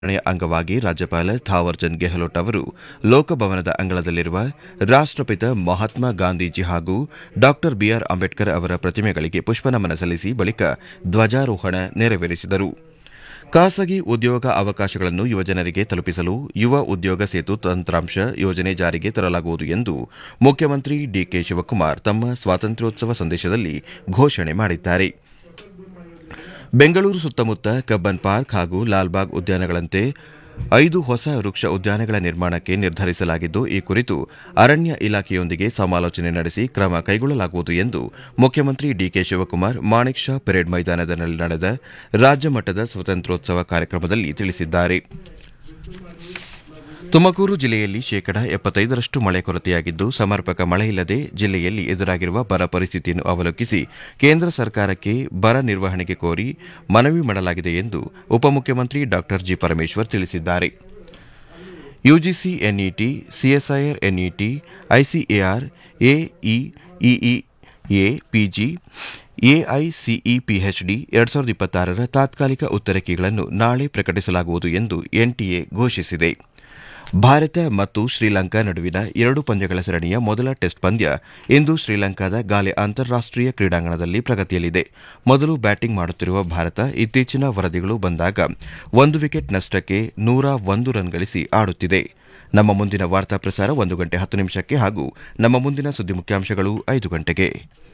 ದಿನಾಚರಣೆಯ ಅಂಗವಾಗಿ ರಾಜ್ಯಪಾಲ ಥಾವರ್ಚಂದ್ ಗೆಹ್ಲೋಟ್ ಅವರು ಲೋಕಭವನದ ಅಂಗಳದಲ್ಲಿರುವ ರಾಷ್ಟಪಿತ ಮಹಾತ್ಮ ಗಾಂಧೀಜಿ ಹಾಗೂ ಡಾ ಬಿಆರ್ ಅಂಬೇಡ್ಕರ್ ಅವರ ಪ್ರತಿಮೆಗಳಿಗೆ ಪುಷ್ಪನಮನ ಸಲ್ಲಿಸಿ ಬಳಿಕ ಧ್ವಜಾರೋಹಣ ನೆರವೇರಿಸಿದರು ಖಾಸಗಿ ಉದ್ಯೋಗ ಅವಕಾಶಗಳನ್ನು ಯುವಜನರಿಗೆ ತಲುಪಿಸಲು ಯುವ ಉದ್ಯೋಗ ಸೇತು ತಂತ್ರಾಂಶ ಯೋಜನೆ ಜಾರಿಗೆ ತರಲಾಗುವುದು ಎಂದು ಮುಖ್ಯಮಂತ್ರಿ ಡಿಕೆ ಶಿವಕುಮಾರ್ ತಮ್ಮ ಸ್ವಾತಂತ್ರ್ಯೋತ್ಸವ ಸಂದೇಶದಲ್ಲಿ ಘೋಷಣೆ ಮಾಡಿದ್ದಾರೆ ಬೆಂಗಳೂರು ಸುತ್ತಮುತ್ತ ಕಬ್ಬನ್ ಪಾರ್ಕ್ ಹಾಗೂ ಲಾಲ್ಬಾಗ್ ಉದ್ಯಾನಗಳಂತೆ ಐದು ಹೊಸ ವೃಕ್ಷ ಉದ್ಯಾನಗಳ ನಿರ್ಮಾಣಕ್ಕೆ ನಿರ್ಧರಿಸಲಾಗಿದ್ದು ಈ ಕುರಿತು ಅರಣ್ಯ ಇಲಾಖೆಯೊಂದಿಗೆ ಸಮಾಲೋಚನೆ ನಡೆಸಿ ಕ್ರಮ ಕೈಗೊಳ್ಳಲಾಗುವುದು ಎಂದು ಮುಖ್ಯಮಂತ್ರಿ ಡಿಕೆ ಶಿವಕುಮಾರ್ ಮಾಣಿಕ್ ಶಾ ಪೆರೇಡ್ ಮೈದಾನದಲ್ಲಿ ನಡೆದ ರಾಜ್ಯ ಮಟ್ಟದ ಸ್ವಾತಂತ್ರ್ಯೋತ್ಸವ ಕಾರ್ಯಕ್ರಮದಲ್ಲಿ ತಿಳಿಸಿದ್ದಾರೆ ತುಮಕೂರು ಜಿಲ್ಲೆಯಲ್ಲಿ ಶೇಕಡ ಎಪ್ಪತ್ತೈದರಷ್ಟು ಮಳೆ ಕೊರತೆಯಾಗಿದ್ದು ಸಮರ್ಪಕ ಮಳೆಯಿಲ್ಲದೆ ಜಿಲ್ಲೆಯಲ್ಲಿ ಎದುರಾಗಿರುವ ಬರ ಪರಿಸ್ಥಿತಿಯನ್ನು ಅವಲೋಕಿಸಿ ಕೇಂದ್ರ ಸರ್ಕಾರಕ್ಕೆ ಬರ ನಿರ್ವಹಣೆಗೆ ಕೋರಿ ಮನವಿ ಮಾಡಲಾಗಿದೆ ಎಂದು ಉಪಮುಖ್ಯಮಂತ್ರಿ ಡಾ ಜಿ ಪರಮೇಶ್ವರ್ ತಿಳಿಸಿದ್ದಾರೆ UGC NET CSIR NET ICAR AIEEA PG AICE PhD ಎರಡ್ ಸಾವಿರದ ಇಪ್ಪತ್ತಾರರ ತಾತ್ಕಾಲಿಕ ಉತ್ತರಕಿಗಳನ್ನು ನಾಳೆ ಪ್ರಕಟಿಸಲಾಗುವುದು ಎಂದು ಎನ್ಟಿಎ ಘೋಷಿಸಿದೆ ಭಾರತ ಮತ್ತು ಶ್ರೀಲಂಕಾ ನಡುವಿನ ಎರಡು ಪಂದ್ಯಗಳ ಸರಣಿಯ ಮೊದಲ ಟೆಸ್ಟ್ ಪಂದ್ಯ ಇಂದು ಶ್ರೀಲಂಕಾದ ಗಾಲೆ ಅಂತಾರಾಷ್ಟೀಯ ಕ್ರೀಡಾಂಗಣದಲ್ಲಿ ಪ್ರಗತಿಯಲ್ಲಿದೆ ಮೊದಲು ಬ್ಯಾಟಿಂಗ್ ಮಾಡುತ್ತಿರುವ ಭಾರತ ಇತ್ತೀಚಿನ ವರದಿಗಳು ಬಂದಾಗ ಒಂದು ವಿಕೆಟ್ ನಷ್ಟಕ್ಕೆ ನೂರ ಒಂದು ರನ್ ಗಳಿಸಿ ಆಡುತ್ತಿದೆ ನಮ್ಮ ಮುಂದಿನ ವಾರ್ತಾ ಪ್ರಸಾರ ಒಂದು ಗಂಟೆ ಹತ್ತು ನಿಮಿಷಕ್ಕೆ ಹಾಗೂ ನಮ್ಮ ಮುಂದಿನ ಸುದ್ದಿ ಮುಖ್ಯಾಂಶಗಳು ಐದು ಗಂಟೆಗೆ